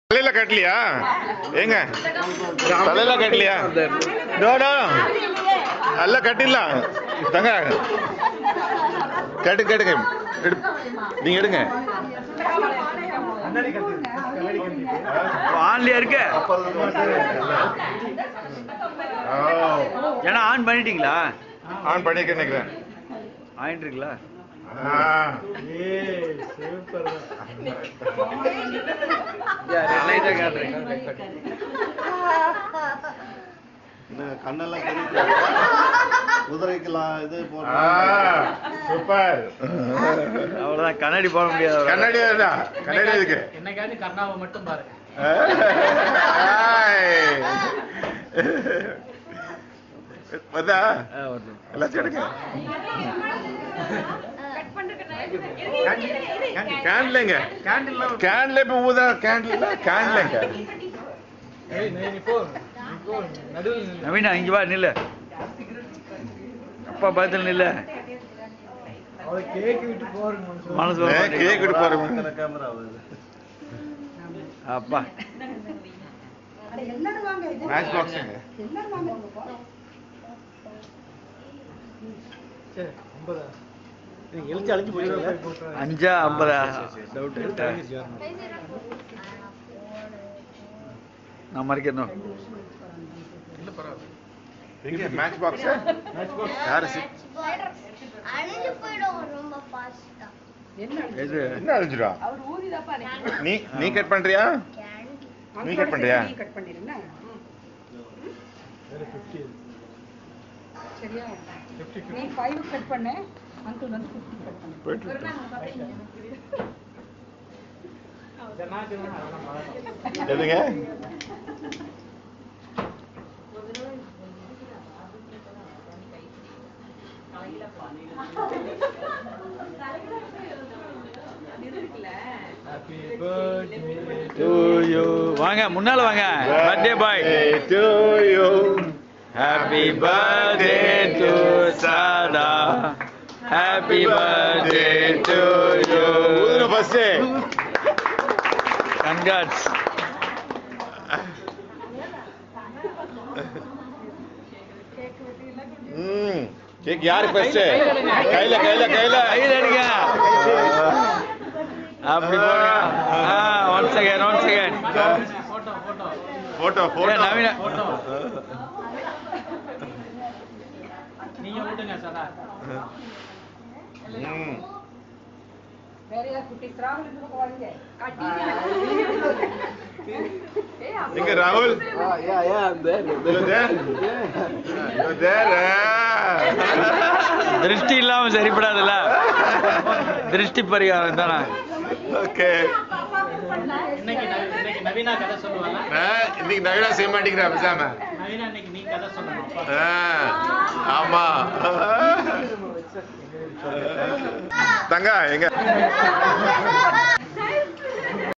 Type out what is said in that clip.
தலையில கட்டலையா ஏங்க தலையில கட்டலையா டோ டோ அல்ல கட்டிடலாம் தங்க கட்டு கட்டுங்க எடு- நீங்க எடுங்க ஆன்லயா இருக்கு ஏன்னா ஆன் பண்ணிட்டீங்களா ஆன் பண்ணிக்க நினைக்கிறேன் ஆயிட்டு இருக்குல்ல ஆ. லைட்டா காட்டுறேன் என்ன கண்ணெல்லாம் தெரியுது குதிரைக்கெல்லாம் இது ஆ, போட்டு சூப்பர் அவ்வளவுதான் கண்ணாடி போட முடியாது அவரால. கண்ணாடி தான் கண்ணாடி இருக்கு என்னைக்காவது கர்ணாவை மட்டும் பாரு வந்தா ஆ, வருது. எல்லாத்தையும் எடுங்க கேன்லங்க கேன்ல இப்ப ஊதா கேன்ல கேன்லங்க ஏய் நீ நீ போ நீ போ நடுவில் நில்லு. நவீனா இங்க வா நில்லு அப்பா பார்த்து நில்லு அவளை கேக் விட்டு போறேன் மனுஷன் மனசு வர மாட்டேங்குது. கேக் எடுத்து பாருங்க கேமரா வருது அப்பா மேட்ச் பாக்ஸுங்க சரி ஐம்பதா நீங்க எழுச்சி அழிஞ்சு போயிடுவீங்க அஞ்சா ஐம்பதா டவுட் நான் மறைக்கணும் எங்க மேட்ச் பாக்ஸ் யாரு சி- அழிஞ்சு போயிடும் ரொம்ப ஃபாஸ்டா எது என்ன அழிஞ்சிடா நீ நீ கட் பண்றியா நீ கட் பண்றியா கட் பண்ணிருந்தா சரியா நீ ஃபைவ் கட் பண்ண அங்கிள் வந்து ஃபிஃப்டி கட் பண்ணு போயிட்டு இருக்கு. எதுங்க ஹாப்பி பர்த்டே டு யூ வாங்க முன்னால வாங்க birthday boy to you happy birthday to சாதா ஹாப்பி பர்த்டே டு யூ ஊதுன ஃபர்ஸ்ட் கங்காட்ஸ் ம் கேக் யாரு ஃபர்ஸ்ட் கையில கையில கையில கையில் எடுங்க அப்படி போடுங்க one second one second photo photo photo photo நவீன நீங்க விட்டுங்க சதா ம் வேற ஏதாவது குட்டி ராகுல் இந்த பக்கம் வாங்க எங்க ராகுல் You're there? You're there, ah. திருஷ்டி இல்லாம சரிப்படாதுல்ல திருஷ்டி பரிகாரம் தானே Okay. இன்னைக்கு நவி- இன்னைக்கு நவீனா கதை சொல்லுவாங்க நான் இன்னைக்கு நவீனா செய்ய மாட்டேங்கிறா பேசாம நவீனா இன்னைக்கு நீ கதை சொல்லணும் அப்பா. ஆ, ஆமா தங்கா எங்க